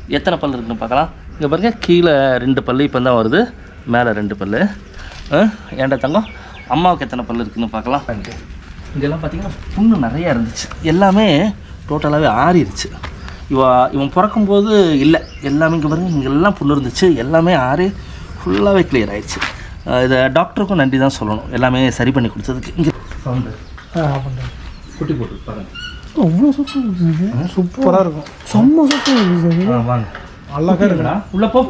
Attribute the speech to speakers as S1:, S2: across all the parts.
S1: எத்தனை பல் இருக்குன்னு பார்க்கலாம் இங்கே பாருங்க கீழே ரெண்டு பல் இப்போ தான் வருது மேலே ரெண்டு பல் ஏன்டா தங்கம் அம்மாவுக்கு எத்தனை பல் இருக்குன்னு பார்க்கலாம் இங்கெல்லாம் பார்த்தீங்கன்னா புண்ணு நிறையா இருந்துச்சு எல்லாமே டோட்டலாகவே ஆறிடுச்சு இவ இவன் பிறக்கும்போது இல்லை எல்லாமே இங்கே பாருங்க இங்கெல்லாம் புண்ணு இருந்துச்சு எல்லாமே ஆறி ஃபுல்லாகவே கிளியர் ஆயிடுச்சு அஹ் இதை டாக்டருக்கும் நன்றி தான் சொல்லணும் எல்லாமே சரி பண்ணி கொடுத்ததுக்கு இங்கே சவுண்டு குட்டி போட்டு பாருங்க
S2: அவ்வளோ சூப்பராக இருக்குது சூப்பராக இருக்கும் செம்ம சூப்பராக இருக்குது சார்
S1: வாங்க
S2: அழகாக இருக்குடா
S1: உள்ள போ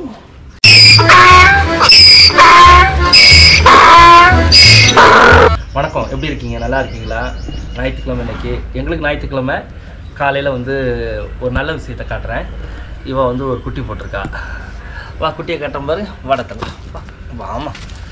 S1: வணக்கம் எப்படி இருக்கீங்க நல்லா இருக்கீங்களா ஞாயிற்றுக்கிழமை இன்னைக்கு எங்களுக்கு ஞாயிற்றுக்கிழமை காலையில் வந்து ஒரு நல்ல விஷயத்தை காட்டுறேன் இவ வந்து ஒரு குட்டி போட்டிருக்கா வா குட்டியை காட்டுறேன் பாரு வடத்தங்க வா வாமா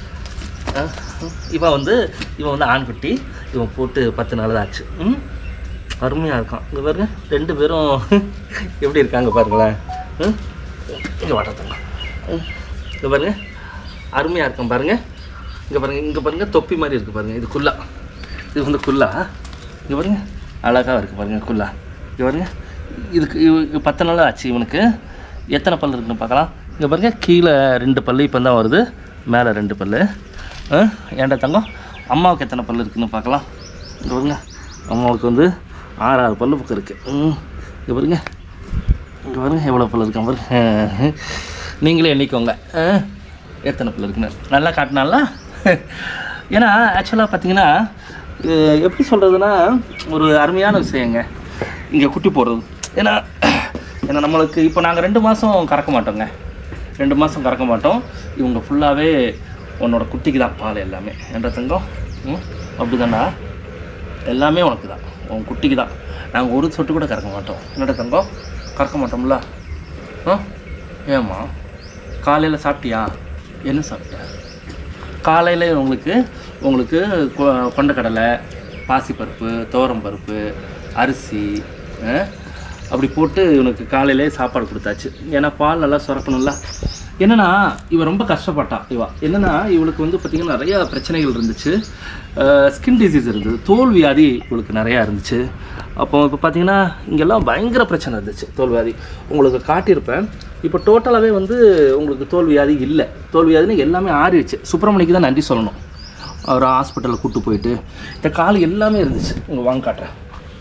S1: இவன் வந்து இவன் வந்து ஆண்குட்டி இவன் போட்டு பத்து நாள் தான் ஆச்சு ம் அருமையாக இருக்கான் இங்கே பாருங்க ரெண்டு பேரும் எப்படி இருக்காங்க பாருங்களேன் ம் இங்கே வடத்தங்க இங்கே பாருங்க அருமையாக இருக்கும் பாருங்க இங்கே பாருங்க இங்கே பாருங்க தொப்பி மாதிரி இருக்குது பாருங்க இது குல்லா இது வந்து குல்லா இங்கே பாருங்க அழகாக இருக்குது பாருங்க குல்லா இங்கே பாருங்க இதுக்கு இவ- இது பத்து நாள் ஆச்சு இவனுக்கு எத்தனை பல் இருக்குன்னு பார்க்கலாம் இங்கே பாருங்க கீழே ரெண்டு பல் இப்போ தான் வருது மேலே ரெண்டு பல் ஏன்டா தங்கம் அம்மாவுக்கு எத்தனை பல் இருக்குன்னு பார்க்கலாம் இங்கே பாருங்க அம்மாவுக்கு வந்து ஆறாறு பல்லு பக்கம் இருக்குது ம் இங்கே பாருங்க இங்கே பாருங்க எவ்வளோ பல்லு இருக்கான் பாருங்க நீங்களே எண்ணிக்கோங்க ஆ, எத்தனை பல்லு இருக்குன்னு நல்லா காட்டினால ஏன்னா ஆக்சுவலாக பார்த்தீங்கன்னா இது எப்படி சொல்கிறதுனா ஒரு அருமையான விஷயங்க இங்கே குட்டி போடுறது ஏன்னா ஏன்னா நம்மளுக்கு இப்போ நாங்கள் ரெண்டு மாதம் கறக்க மாட்டோங்க ரெண்டு மாதம் கறக்க மாட்டோம் இவங்க ஃபுல்லாகவே உன்னோட குட்டிக்கு தான் பால் எல்லாமே என்ற தங்கம் ம் அப்படி எல்லாமே உனக்கு தான் உன் குட்டிக்கு தான் நாங்கள் ஒரு சொட்டு கூட கறக்க மாட்டோம் என்னடா தங்கம் கறக்க மாட்டோம்ல ஆ ஏம்மா காலையில் சாப்பிட்டியா என்ன சாப்பிட்ட காலையில் உங்களுக்கு உங்களுக்கு கொ- கொண்டக்கடலை பாசிப்பருப்பு துவரம் பருப்பு அரிசி ஆ, அப்படி போட்டு இவனுக்கு காலையிலே சாப்பாடு கொடுத்தாச்சு ஏன்னா பால் நல்லா சுரக்கணும்ல என்னன்னா இவன் ரொம்ப கஷ்டப்பட்டா இவா என்னன்னா இவளுக்கு வந்து பார்த்திங்கன்னா நிறையா பிரச்சனைகள் இருந்துச்சு ஸ்கின் டிசீஸ் இருந்தது தோல் வியாதி இவளுக்கு நிறையா இருந்துச்சு அப்போ இப்போ பார்த்தீங்கன்னா இங்கெல்லாம் பயங்கர பிரச்சனை இருந்துச்சு தோல் வியாதி உங்களுக்கு காட்டியிருப்பேன் இப்போ டோட்டலாகவே வந்து உங்களுக்கு தோல் வியாதி இல்லை தோல் வியாதின்னு எல்லாமே ஆறிடுச்சு சுப்பிரமணிக்கு தான் நன்றி சொல்லணும் அவர் ஹாஸ்பிட்டலில் கூட்டு போயிட்டு இந்த கால் எல்லாமே இருந்துச்சு உங்கள் வாங்க காட்டுறேன்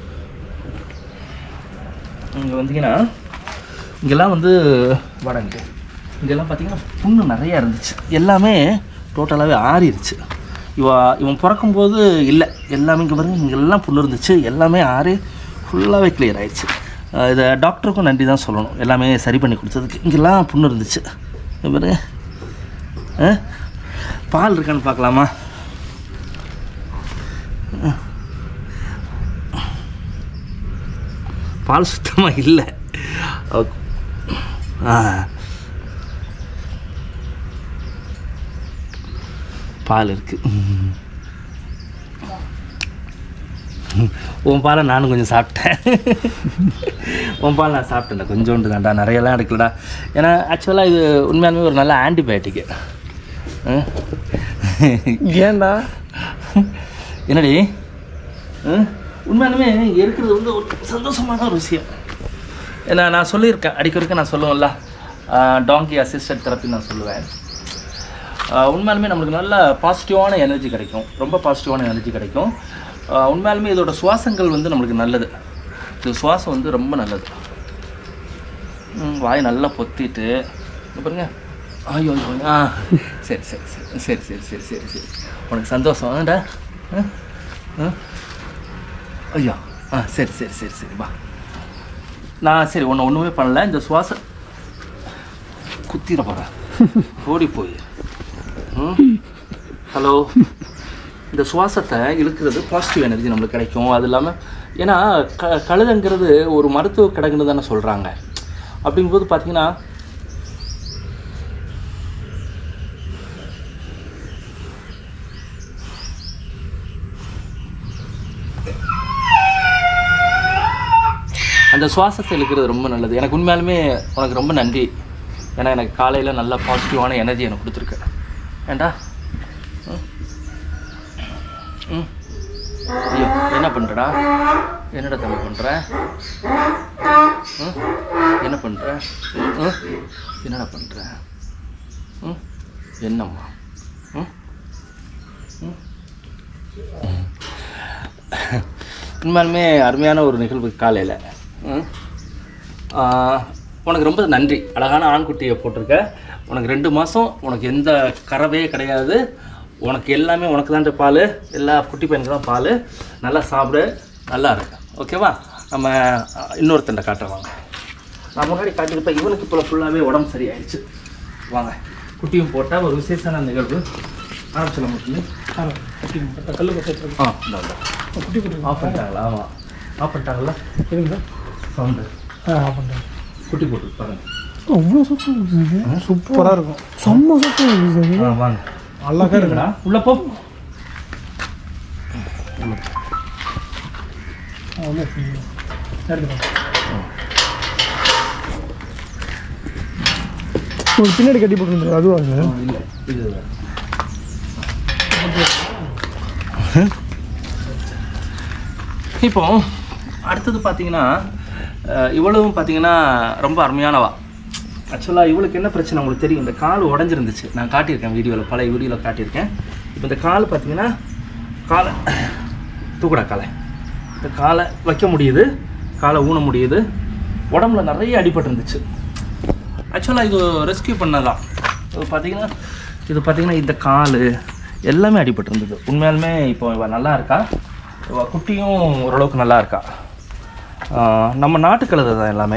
S1: இங்கே வந்தீங்கன்னா இங்கெல்லாம் வந்து வடங்கு இங்கெல்லாம் பார்த்தீங்கன்னா புண்ணு நிறையா இருந்துச்சு எல்லாமே டோட்டலாகவே ஆறிடுச்சு இவ இவன் பிறக்கும்போது இல்லை எல்லாமே இங்கே பாருங்க இங்கெல்லாம் புண்ணு இருந்துச்சு எல்லாமே ஆறி ஃபுல்லாகவே கிளியர் ஆயிடுச்சு அஹ் இதை டாக்டருக்கும் நன்றி தான் சொல்லணும் எல்லாமே சரி பண்ணி கொடுத்ததுக்கு இங்கெல்லாம் புண்ணு இருந்துச்சு இங்க பாருங்க ஆ? பால் இருக்கான்னு பார்க்கலாமா பால் சுத்தமாக இல்லை அவ- ஆ பால் இருக்கு உன் பாலை நானும் கொஞ்சம் சாப்பிட்டேன் உன் பால் நான் சாப்பிட்டேன்டா கொஞ்சோண்டு தான்டா நிறையெல்லாம் எடுக்கலடா ஏன்னா ஆக்சுவலாக இது உண்மையாலுமே ஒரு நல்ல ஆன்டிபயோட்டிக்கு
S2: ஏன்டா
S1: என்னடி ஆ? உண்மையாலுமே இங்கே இருக்கிறது வந்து ஒரு சந்தோஷமான ஒரு விஷயம் ஏன்னா நான் சொல்லியிருக்கேன் அடிக்கடிக்க நான் சொல்லுவேன்ல டாங்கி அசிஸ்டட் தெரப்பி நான் சொல்லுவேன் ஆ, உண்மையாலுமே நம்மளுக்கு நல்ல பாசிட்டிவான எனர்ஜி கிடைக்கும் ரொம்ப பாசிட்டிவான எனர்ஜி கிடைக்கும் ஆ, உண்மையாலுமே இதோட சுவாசங்கள் வந்து நம்மளுக்கு நல்லது இது சுவாசம் வந்து ரொம்ப நல்லது ம், வாய் நல்லா பொத்திட்டு இங்க பாருங்க ஐயோ ஐயோ ஆ சரி சரி சரி சரி சரி சரி சரி சரி உனக்கு சந்தோஷம் ஆண்டா ஆ ஆ ஐயா ஆ சரி சரி சரி சரி வா நான் சரி ஒன்று ஒன்றுமே பண்ணல இந்த சுவாச குத்திட போகிறேன் ஓடி போய் ம் ஹலோ இந்த சுவாசத்தை இழுக்கிறது பாசிட்டிவ் எனர்ஜி நம்மளுக்கு கிடைக்கும் அது இல்லாமல் ஏன்னா க கழுதைங்கிறது ஒரு மருத்துவ கிடங்குன்னு தானே சொல்கிறாங்க அப்படிங்கும்போது பார்த்தீங்கன்னா அந்த சுவாசத்தை இழுக்கிறது ரொம்ப நல்லது எனக்கு உண்மையாலுமே உனக்கு ரொம்ப நன்றி ஏன்னா எனக்கு காலையில் நல்ல பாசிட்டிவான எனர்ஜி எனக்கு கொடுத்துருக்கு ஏண்டா ம் ம் ஐயோ என்ன பண்ணுறடா என்னடா தம்பி பண்ணுற என்ன பண்ணுற என்னடா பண்ணுற ம் என்னம்மா ம் ம்? உண்மையாலுமே அருமையான ஒரு நிகழ்வு காலையில் உனக்கு ரொம்ப நன்றி அழகான ஆண்குட்டியை போட்டிருக்க உனக்கு ரெண்டு மாதம் உனக்கு எந்த கறவே கிடையாது உனக்கு எல்லாமே உனக்கு தான் பால் எல்லா குட்டி பையனுக்கு தான் பால் நல்லா சாப்பிடு நல்லா இருக்கு ஓகேவா நம்ம அஹ், இன்னொருத்தன்ட காட்டுறேன் வாங்க நான் முன்னாடி காட்டியிருப்பேன் இவனுக்கு இப்போ ஃபுல்லாகவே உடம்பு சரியாயிடுச்சு வாங்க குட்டியும் போட்டால் ஒரு விசேஷமான நிகழ்வு ஆரம்பிச்சிடலாம் மட்டும்
S2: கல்லு கொட்டை வச்சிருக்கோம்
S1: ஆ இந்த இந்த.
S2: குட்டி குட்டி
S1: ஆஃப் பண்ணிட்டாங்களா ஆமாம் ஆஃப் பண்ணிட்டாங்களா
S2: சரிங்க
S1: சவுண்டு
S2: சார் ஆ பண்ணுறேன்
S1: குட்டி போட்டு பாருங்க
S2: அவ்வளோ சூப்பராக இருக்குது சார் சூப்பராக இருக்கும் செம்ம சூப்பராக இருக்குது சார்
S1: ஆ வாங்க
S2: அழகாக இருக்குண்ணா
S1: இருக்குடா உள்ள போ
S2: அவ்வளோ எடுத்துக்கலாம் ஒரு பின்னாடி கட்டி போட்டுருந்தது அதுவா சார்
S1: இல்லை இது இப்போ அடுத்தது பார்த்தீங்கன்னா அஹ், இவ்வளவும் பார்த்தீங்கன்னா ரொம்ப அருமையானவா ஆக்சுவலாக இவளுக்கு என்ன பிரச்சனை உங்களுக்கு தெரியும் இந்த கால் உடஞ்சிருந்துச்சு நான் காட்டியிருக்கேன் வீடியோவில் பழைய வீடியோவில் காட்டியிருக்கேன் இப்போ இந்த கால் பார்த்தீங்கன்னா காலை தூக்குடா காலை இந்த காலை வைக்க முடியுது காலை ஊன முடியுது உடம்புல நிறைய அடிபட்டு இருந்துச்சு ஆக்சுவலாக இது ரெஸ்கியூ பண்ணதான் இது பார்த்தீங்கன்னா இது பார்த்தீங்கன்னா இந்த கால் எல்லாமே அடிபட்டு இருந்தது உண்மையாலுமே இப்போ இவ நல்லா இருக்கா இவ குட்டியும் ஓரளவுக்கு நல்லா இருக்கா ஆஹ் நம்ம நாட்டு கழுதை தான் எல்லாமே